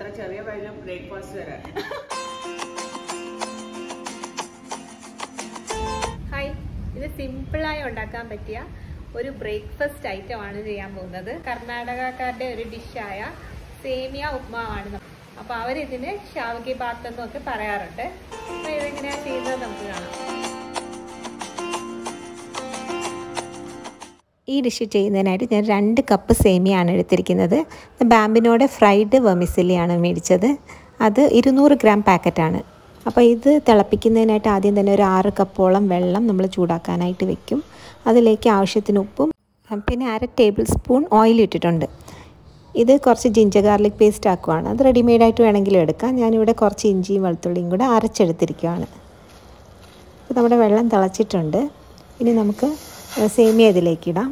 ഇത്ര ചെറിയ വയലും ബ്രേക്ക്ഫാസ്റ്റ് തരാൻ ഹായ് ഇത് സിമ്പിളായി ഉണ്ടാക്കാൻ പറ്റിയ ഒരു ബ്രേക്ക്ഫാസ്റ്റ് ഐറ്റം ആണ് ചെയ്യാൻ പോകുന്നത് കർണാടകക്കാരുടെ ഒരു ഡിഷായ സേമിയ ഉപ്മാവാണ് അപ്പോൾ അവരിതിന് ഷാവകി ബാത്ത് എന്നൊക്കെ പറയാറുണ്ട് അപ്പോൾ ഇതെങ്ങനെയാണ് ചെയ്യുന്നത് നമുക്ക് കാണാം ഈ ഡിഷ് ചെയ്യുന്നതിനായിട്ട് ഞാൻ രണ്ട് കപ്പ് സേമിയാണ് എടുത്തിരിക്കുന്നത് ബാമ്പിനോടെ ഫ്രൈഡ് വെമിസിലിയാണ് മേടിച്ചത് അത് ഇരുന്നൂറ് ഗ്രാം പാക്കറ്റാണ് അപ്പോൾ ഇത് തിളപ്പിക്കുന്നതിനായിട്ട് ആദ്യം തന്നെ ഒരു ആറ് കപ്പോളം വെള്ളം നമ്മൾ ചൂടാക്കാനായിട്ട് വെക്കും അതിലേക്ക് ആവശ്യത്തിന് ഉപ്പും പിന്നെ അര ടേബിൾ സ്പൂൺ ഓയിൽ ഇട്ടിട്ടുണ്ട് ഇത് കുറച്ച് ജിഞ്ചർ ഗാർലിക് പേസ്റ്റ് ആക്കുവാണ് അത് റെഡിമെയ്ഡായിട്ട് വേണമെങ്കിലും എടുക്കാം ഞാനിവിടെ കുറച്ച് ഇഞ്ചിയും വെളുത്തുള്ളിയും കൂടെ അരച്ചെടുത്തിരിക്കുകയാണ് അപ്പോൾ നമ്മുടെ വെള്ളം തിളച്ചിട്ടുണ്ട് ഇനി നമുക്ക് സേമിയ ഇതിലേക്ക് ഇടാം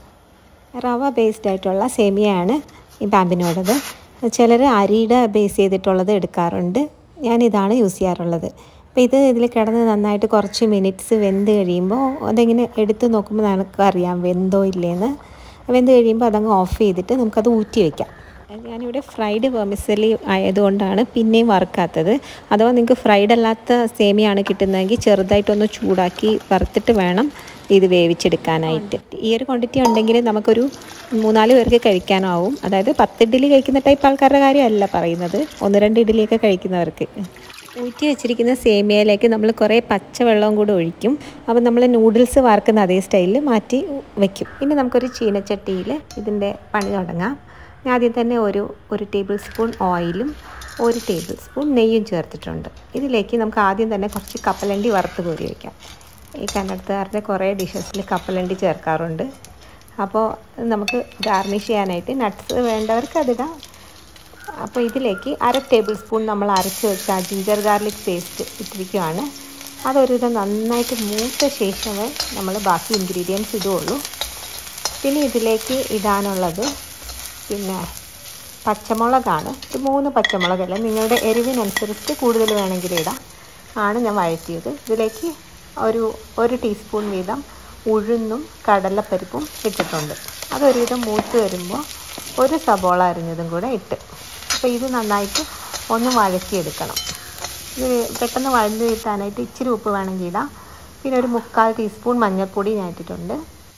റവ ബേസ്ഡ് ആയിട്ടുള്ള സേമിയയാണ് ഈ പാമ്പിനോടത് ചിലർ അരിയുടെ ബേസ് ചെയ്തിട്ടുള്ളത് എടുക്കാറുണ്ട് ഞാനിതാണ് യൂസ് ചെയ്യാറുള്ളത് അപ്പോൾ ഇത് ഇതിൽ കിടന്ന് നന്നായിട്ട് കുറച്ച് മിനിറ്റ്സ് വെന്ത് കഴിയുമ്പോൾ അതെങ്ങനെ എടുത്ത് നോക്കുമ്പോൾ നമുക്ക് അറിയാം വെന്തോ ഇല്ലേന്ന് വെന്ത് കഴിയുമ്പോൾ അതങ്ങ് ഓഫ് ചെയ്തിട്ട് നമുക്കത് ഊറ്റി വയ്ക്കാം ഞാനിവിടെ ഫ്രൈഡ് വെർമിസലി ആയതുകൊണ്ടാണ് പിന്നെയും വറുക്കാത്തത് അഥവാ നിങ്ങൾക്ക് ഫ്രൈഡ് അല്ലാത്ത സേമിയാണ് കിട്ടുന്നതെങ്കിൽ ചെറുതായിട്ടൊന്ന് ചൂടാക്കി വറുത്തിട്ട് വേണം ഇത് വേവിച്ചെടുക്കാനായിട്ട് ഈ ഒരു ക്വാണ്ടിറ്റി ഉണ്ടെങ്കിൽ നമുക്കൊരു മൂന്നാല് പേർക്ക് കഴിക്കാനാവും അതായത് പത്ത് ഇഡ്ഡലി കഴിക്കുന്ന ടൈപ്പ് ആൾക്കാരുടെ കാര്യമല്ല പറയുന്നത് ഒന്ന് രണ്ട് ഇഡ്ഡലിയൊക്കെ കഴിക്കുന്നവർക്ക് ഊറ്റി വെച്ചിരിക്കുന്ന സേമിയയിലേക്ക് നമ്മൾ കുറേ പച്ചവെള്ളവും കൂടി ഒഴിക്കും അപ്പോൾ നമ്മൾ നൂഡിൽസ് വാർക്കുന്ന അതേ സ്റ്റൈലിൽ മാറ്റി വെക്കും ഇനി നമുക്കൊരു ചീനച്ചട്ടിയിൽ ഇതിൻ്റെ പണി തുടങ്ങാം ഞാൻ ആദ്യം തന്നെ ഒരു ഒരു ടേബിൾ സ്പൂൺ ഓയിലും ഒരു ടേബിൾ സ്പൂൺ നെയ്യും ചേർത്തിട്ടുണ്ട് ഇതിലേക്ക് നമുക്ക് ആദ്യം തന്നെ കുറച്ച് കപ്പലണ്ടി വറുത്ത് കോരി വയ്ക്കാം ഈ കന്നഡത്തുകാരുടെ കുറേ ഡിഷസിൽ കപ്പലണ്ടി ചേർക്കാറുണ്ട് അപ്പോൾ നമുക്ക് ഗാർണിഷ് ചെയ്യാനായിട്ട് നട്ട്സ് വേണ്ടവർക്ക് അതിടാം അപ്പോൾ ഇതിലേക്ക് അര ടേബിൾ സ്പൂൺ നമ്മൾ അരച്ച് വെച്ച ജിഞ്ചർ ഗാർലിക് പേസ്റ്റ് ഇട്ടിരിക്കുകയാണ് അതൊരുവിധം നന്നായിട്ട് മൂത്ത ശേഷമേ നമ്മൾ ബാക്കി ഇൻഗ്രീഡിയൻസ് ഇടുകയുള്ളൂ പിന്നെ ഇതിലേക്ക് ഇടാനുള്ളത് പിന്നെ പച്ചമുളകാണ് ഇത് മൂന്ന് പച്ചമുളകല്ല നിങ്ങളുടെ എരിവിനനുസരിച്ച് കൂടുതൽ വേണമെങ്കിൽ ഇടാം ആണ് ഞാൻ വഴറ്റിയത് ഇതിലേക്ക് ഒരു ഒരു ടീസ്പൂൺ വീതം ഉഴുന്നും കടലപ്പരിപ്പും ഇട്ടിട്ടുണ്ട് അതൊരുവിധം മൂത്ത് വരുമ്പോൾ ഒരു സബോള അരിഞ്ഞതും കൂടെ ഇട്ട് അപ്പോൾ ഇത് നന്നായിട്ട് ഒന്ന് വഴറ്റിയെടുക്കണം ഇത് പെട്ടെന്ന് വഴഞ്ഞു കിട്ടാനായിട്ട് ഇച്ചിരി ഉപ്പ് വേണമെങ്കിൽ ഇടാം പിന്നെ ഒരു മുക്കാൽ ടീസ്പൂൺ മഞ്ഞൾപ്പൊടി ഞാൻ ഇട്ടിട്ടുണ്ട്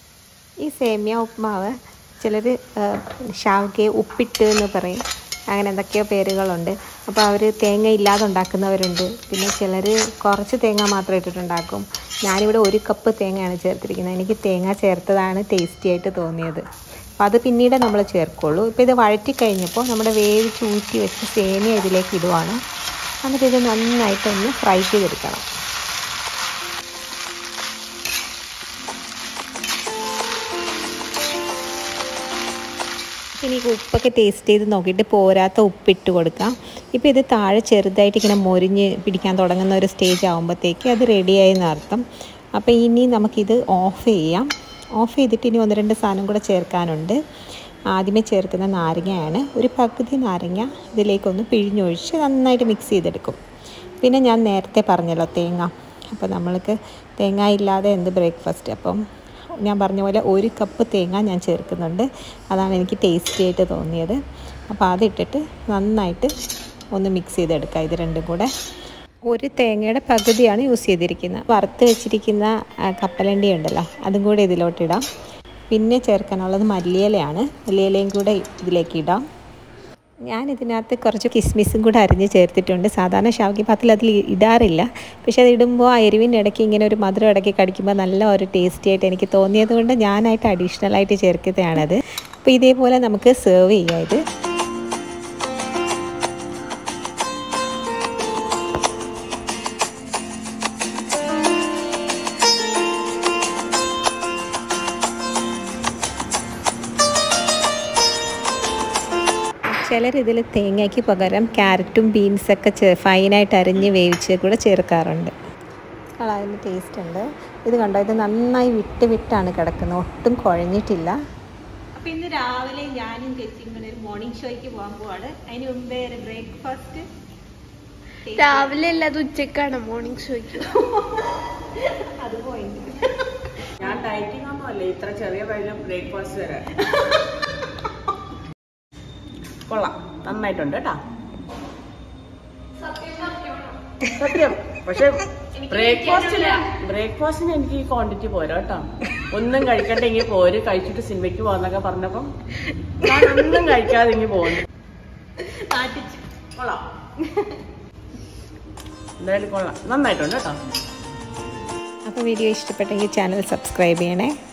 ഈ സേമിയ ഉപ്മാവ് ചിലർ ഷാവ്കെ ഉപ്പിട്ട് എന്ന് പറയും അങ്ങനെ എന്തൊക്കെയോ പേരുകളുണ്ട് അപ്പോൾ അവർ തേങ്ങ ഇല്ലാതെ ഉണ്ടാക്കുന്നവരുണ്ട് പിന്നെ ചിലർ കുറച്ച് തേങ്ങ മാത്രം ഇട്ടിട്ടുണ്ടാക്കും ഞാനിവിടെ ഒരു കപ്പ് തേങ്ങയാണ് ചേർത്തിരിക്കുന്നത് എനിക്ക് തേങ്ങ ചേർത്തതാണ് ടേസ്റ്റി ആയിട്ട് തോന്നിയത് അപ്പോൾ അത് പിന്നീട് നമ്മൾ ചേർക്കുള്ളൂ ഇപ്പോൾ ഇത് വഴറ്റി കഴിഞ്ഞപ്പോൾ നമ്മുടെ വേവിച്ച് ഊറ്റി വെച്ച് സേമിയ ഇതിലേക്ക് ഇടുവാണ് എന്നിട്ട് ഇത് നന്നായിട്ടൊന്ന് ഫ്രൈ ചെയ്തെടുക്കണം ഇനി ഉപ്പൊക്കെ ടേസ്റ്റ് ചെയ്ത് നോക്കിയിട്ട് പോരാത്ത ഉപ്പിട്ട് കൊടുക്കാം ഇപ്പോൾ ഇത് താഴെ ചെറുതായിട്ട് ഇങ്ങനെ മൊരിഞ്ഞ് പിടിക്കാൻ തുടങ്ങുന്ന ഒരു സ്റ്റേജ് ആകുമ്പോഴത്തേക്ക് അത് റെഡിയായി എന്നർത്ഥം അപ്പോൾ ഇനി നമുക്കിത് ഓഫ് ചെയ്യാം ഓഫ് ചെയ്തിട്ട് ഇനി ഒന്ന് രണ്ട് സാധനം കൂടെ ചേർക്കാനുണ്ട് ആദ്യമേ ചേർക്കുന്ന നാരങ്ങയാണ് ഒരു പകുതി നാരങ്ങ ഇതിലേക്കൊന്ന് പിഴിഞ്ഞൊഴിച്ച് നന്നായിട്ട് മിക്സ് ചെയ്തെടുക്കും പിന്നെ ഞാൻ നേരത്തെ പറഞ്ഞല്ലോ തേങ്ങ അപ്പോൾ നമ്മൾക്ക് തേങ്ങ ഇല്ലാതെ എന്ത് ബ്രേക്ക്ഫാസ്റ്റ് അപ്പം ഞാൻ പറഞ്ഞ പോലെ ഒരു കപ്പ് തേങ്ങ ഞാൻ ചേർക്കുന്നുണ്ട് അതാണ് എനിക്ക് ടേസ്റ്റി ആയിട്ട് തോന്നിയത് അപ്പോൾ അതിട്ടിട്ട് നന്നായിട്ട് ഒന്ന് മിക്സ് ചെയ്തെടുക്കുക ഇത് രണ്ടും കൂടെ ഒരു തേങ്ങയുടെ പകുതിയാണ് യൂസ് ചെയ്തിരിക്കുന്നത് വറുത്ത് വെച്ചിരിക്കുന്ന കപ്പലണ്ടി ഉണ്ടല്ലോ അതും കൂടെ ഇതിലോട്ടിടാം പിന്നെ ചേർക്കാനുള്ളത് മല്ലിയിലയാണ് മല്ലിയിലയും കൂടെ ഇതിലേക്ക് ഇടാം ഞാൻ ഇതിനകത്ത് കുറച്ച് കിസ്മിസും കൂടെ അരിഞ്ഞ് ചേർത്തിട്ടുണ്ട് സാധാരണ ഷാവക്കി പാത്തിൽ അതിൽ ഇടാറില്ല പക്ഷെ അത് ഇടുമ്പോൾ ആ എരിവിൻ്റെ ഇടയ്ക്ക് ഇങ്ങനെ ഒരു മധുരം ഇടയ്ക്ക് കടിക്കുമ്പോൾ നല്ല ഒരു ടേസ്റ്റി ആയിട്ട് എനിക്ക് തോന്നിയത് കൊണ്ട് ഞാനായിട്ട് അഡീഷണൽ ആയിട്ട് ചേർക്കുന്നതാണത് അപ്പോൾ ഇതേപോലെ നമുക്ക് സെർവ് ചെയ്യാം ഇത് ചിലർ ഇതിൽ തേങ്ങയ്ക്ക് പകരം ക്യാരറ്റും ബീൻസൊക്കെ ചേ ഫൈനായിട്ട് അരിഞ്ഞ് വേവിച്ച് കൂടെ ചേർക്കാറുണ്ട് അതിന് ടേസ്റ്റ് ഉണ്ട് ഇത് കണ്ടോ ഇത് നന്നായി വിട്ട് വിട്ടാണ് കിടക്കുന്നത് ഒട്ടും കുഴഞ്ഞിട്ടില്ല അപ്പോൾ ഇന്ന് രാവിലെ ഞാനും ചേച്ചിയും കൂടെ ഒരു മോർണിംഗ് ഷോയ്ക്ക് പോകാൻ പോവാണ് അതിന് മുമ്പേ ഒരു ബ്രേക്ക്ഫാസ്റ്റ് രാവിലെ അല്ല അത് ഉച്ചക്കാണ് മോർണിംഗ് ഷോയ്ക്ക് അത് പോയിന്റ് ഞാൻ ഡയറ്റിംഗ് ഒന്നും അല്ല ഇത്ര ചെറിയ വയലും ബ്രേക്ക്ഫാസ്റ്റ് തരാൻ കൊള്ളാം നന്നായിട്ടുണ്ട് കേട്ടോ സത്യം പക്ഷെ ബ്രേക്ക്ഫാസ്റ്റിന് ബ്രേക്ക്ഫാസ്റ്റിന് എനിക്ക് ഈ ക്വാണ്ടിറ്റി പോരാ കേട്ടോ ഒന്നും കഴിക്കണ്ടെങ്കിൽ പോര് കഴിച്ചിട്ട് സിനിമയ്ക്ക് പോകാന്നൊക്കെ പറഞ്ഞപ്പം ഞാൻ ഒന്നും കഴിക്കാതെ ഇങ്ങനെ പോകുന്നു കൊള്ളാം എന്തായാലും കൊള്ളാം നന്നായിട്ടുണ്ട് കേട്ടോ അപ്പോൾ വീഡിയോ ഇഷ്ടപ്പെട്ടെങ്കിൽ ചാനൽ സബ്സ്ക്രൈബ് ചെയ്യണേ